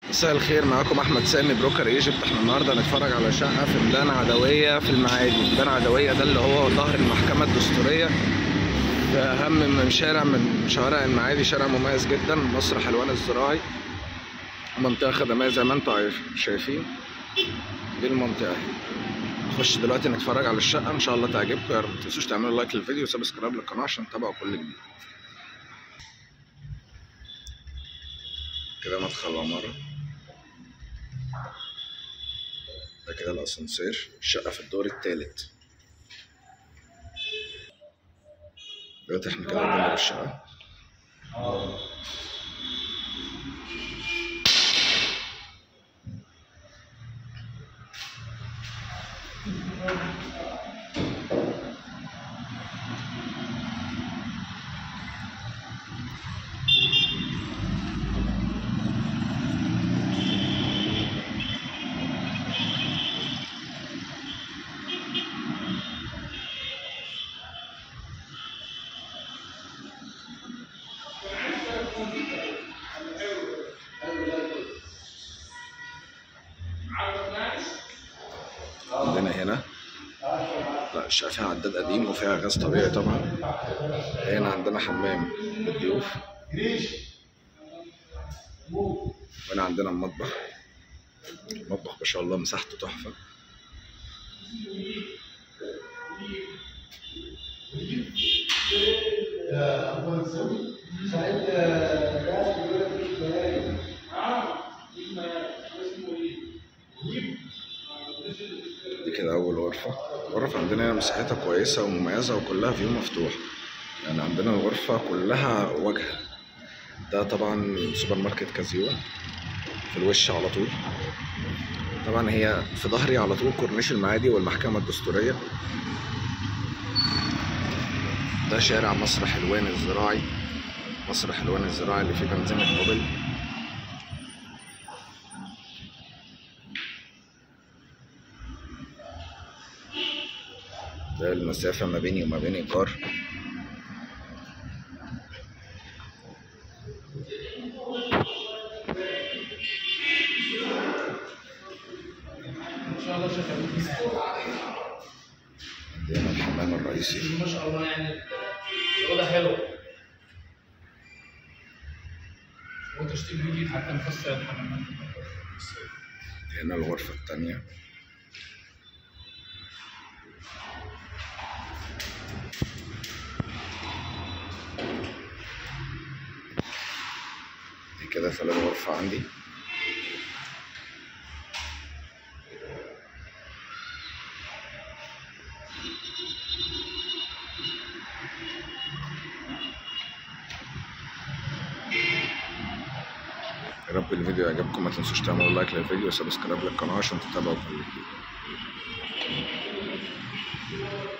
مساء الخير معاكم احمد سامي بروكر ايجيبت احنا النهارده هنتفرج على شقه في ميدان عدويه في المعادي ميدان عدويه ده اللي هو ظهر المحكمه الدستوريه في اهم من شارع من شوارع المعادي شارع مميز جدا مصر حلوان الزراعي منطقه خدميه زي ما انتم عارف- شايفين دي المنطقه اهي نخش دلوقتي نتفرج على الشقه ان شاء الله تعجبكم يا رب ما تنسوش تعملوا لايك للفيديو وسبسكرايب للقناه عشان تتابعوا كل جديد كده مدخل عماره ده كده الاسانسير الشقة في الدور التالت دلوقتي احنا كده قدام الشقة عندنا هنا لا الشقة فيها عداد قديم وفيها غاز طبيعي طبعا هنا عندنا حمام للضيوف وهنا عندنا المطبخ المطبخ ما شاء الله مساحته تحفة دي كده أول غرفة الغرف عندنا هنا مساحتها كويسة ومميزة وكلها فيو مفتوح يعني عندنا الغرفة كلها واجهة ده طبعا سوبر ماركت كازيو في الوش على طول طبعا هي في ظهري على طول كورنيش المعادي والمحكمة الدستورية ده شارع مصر حلوان الزراعي مصر حلوان الزراعي اللي فيه بنزينة موبل ده المسافة ما بيني وما بين الجار ان شاء الله شكرا عندنا الحمام الرئيسي ما شاء الله يعني الوضع حلو وتشطيب جديد حتى مفصل الحمامات هنا الغرفة التانية دي كده ثلاث غرفة عندي يا رب الفيديو يعجبكم ما تنسوش تعملوا لايك للفيديو وسبسكرايب للقناة عشان تتابعوا كل جديد